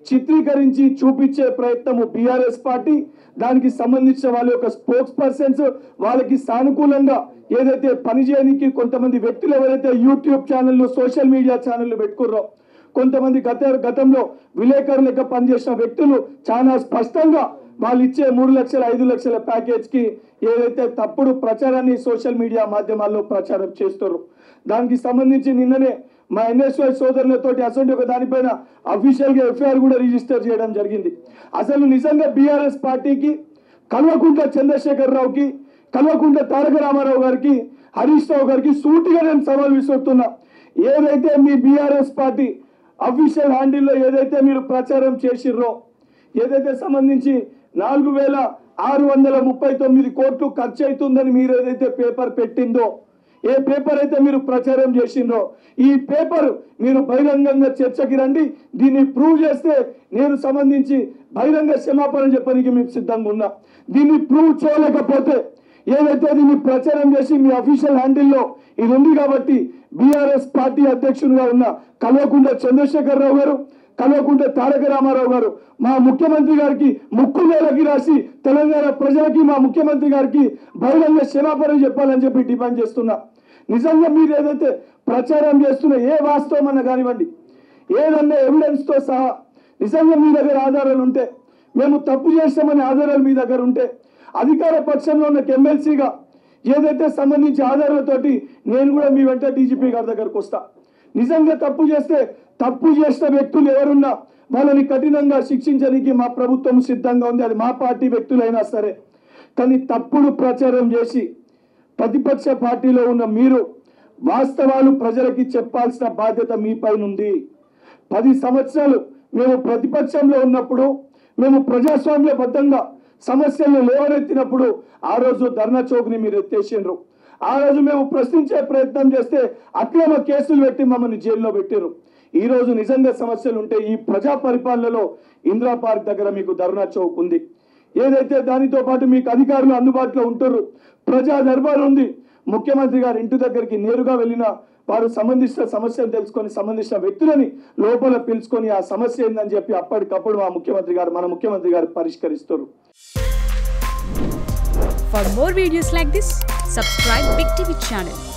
చిత్రీకరించి చూపించే ప్రయత్నము బీఆర్ఎస్ పార్టీ దానికి సంబంధించిన వాళ్ళ యొక్క స్పోక్స్ పర్సన్స్ వాళ్ళకి సానుకూలంగా ఏదైతే పని చేయడానికి కొంతమంది వ్యక్తులు ఎవరైతే యూట్యూబ్ ఛానళ్ళు సోషల్ మీడియా ఛానళ్ళు పెట్టుకుర్రో కొంతమంది గత గతంలో విలేకరులుగా పనిచేసిన వ్యక్తులు చాలా స్పష్టంగా వాళ్ళు ఇచ్చే మూడు లక్షల ఐదు లక్షల ప్యాకేజ్ కి ఏదైతే తప్పుడు ప్రచారాన్ని సోషల్ మీడియా మాధ్యమాల్లో ప్రచారం చేస్తారు దానికి సంబంధించి నిన్ననే మా ఎన్ఎస్వై సోదరులతోటి అసలు ఒక దానిపైన అఫీషియల్ గా ఎఫ్ఐఆర్ కూడా రిజిస్టర్ చేయడం జరిగింది అసలు నిజంగా బీఆర్ఎస్ పార్టీకి కల్వకుంట్ల చంద్రశేఖర్ రావుకి కల్వకుంట్ల తారక రామారావు గారికి హరీష్ రావు గారికి సూటిగా నేను సవాల్ విసురుతున్నా ఏదైతే మీ బీఆర్ఎస్ పార్టీ అఫీషియల్ హ్యాండిల్లో ఏదైతే మీరు ప్రచారం చేసిర్రో ఏదైతే సంబంధించి నాలుగు వేల ఆరు వందల ముప్పై తొమ్మిది కోట్లు ఖర్చు అవుతుందని మీరు ఏదైతే పేపర్ పెట్టిందో ఏ పేపర్ అయితే మీరు ప్రచారం చేసిండ్రో ఈ పేపర్ మీరు బహిరంగంగా చర్చకి రండి దీన్ని ప్రూవ్ చేస్తే నేను సంబంధించి బహిరంగ క్షమాపణ చెప్పడానికి మేము సిద్ధంగా ఉన్నా దీన్ని ప్రూవ్ చేయలేకపోతే ఏదైతే దీన్ని ప్రచారం చేసి మీ అఫీషియల్ హ్యాండిల్లో ఇది ఉంది కాబట్టి బీఆర్ఎస్ పార్టీ అధ్యక్షునిగా ఉన్న కల్వకుంట్ల చంద్రశేఖర్ రావు గారు కల్వకుంట్ల తారక రామారావు గారు మా ముఖ్యమంత్రి గారికి ముక్కు నేలకి రాసి తెలంగాణ ప్రజలకి మా ముఖ్యమంత్రి గారికి బహిరంగ క్షమాపణ చెప్పాలని చెప్పి డిమాండ్ చేస్తున్నా నిజంగా మీరు ఏదైతే ప్రచారం చేస్తున్న ఏ వాస్తవం అన్న కానివ్వండి ఏదన్నా ఎవిడెన్స్ తో సహా నిజంగా మీ దగ్గర ఆధారాలు ఉంటే మేము తప్పు చేస్తామనే ఆధారాలు మీ దగ్గర ఉంటే అధికార పక్షంలో ఉన్న ఎమ్మెల్సీగా ఏదైతే సంబంధించి ఆధారాలతోటి నేను కూడా మీ వెంట డీజీపీ గారి దగ్గరకు వస్తా నిజంగా తప్పు చేస్తే తప్పు చేసిన వ్యక్తులు ఎవరున్నా వాళ్ళని కఠినంగా శిక్షించడానికి మా ప్రభుత్వం సిద్ధంగా ఉంది అది మా పార్టీ వ్యక్తులైనా సరే కానీ తప్పుడు ప్రచారం చేసి ప్రతిపక్ష పార్టీలో ఉన్న మీరు వాస్తవాలు ప్రజలకి చెప్పాల్సిన బాధ్యత మీ పైన ఉంది పది సంవత్సరాలు మేము ప్రతిపక్షంలో ఉన్నప్పుడు మేము ప్రజాస్వామ్యబద్ధంగా సమస్యలను లేవనెత్తినప్పుడు ఆ రోజు ధర్నా చౌక్ని మీరు ఎత్తేసిండ్రు ఆ రోజు మేము ప్రశ్నించే ప్రయత్నం చేస్తే అక్రమ కేసులు పెట్టి మమ్మల్ని జైల్లో పెట్టారు ఈ రోజు నిజంగా సమస్యలు ఉంటే ఈ ప్రజా పరిపాలనలో ఇందిరా పార్క్ దగ్గర మీకు ధర్నా చౌక్ ఉంది ఏదైతే దానితో పాటు మీకు అధికారులు అందుబాటులో ఉంటారు ప్రజా దర్బార్ ఉంది ముఖ్యమంత్రి గారి ఇంటి దగ్గరికి నేరుగా వెళ్ళిన వారు సంబంధించిన సమస్యను తెలుసుకొని సంబంధించిన వ్యక్తులని లోపల పిలుచుకొని ఆ సమస్య ఏందని చెప్పి అప్పటికప్పుడు మా ముఖ్యమంత్రి గారు మన ముఖ్యమంత్రి గారు పరిష్కరిస్తారు For more videos like this, subscribe Big TV channel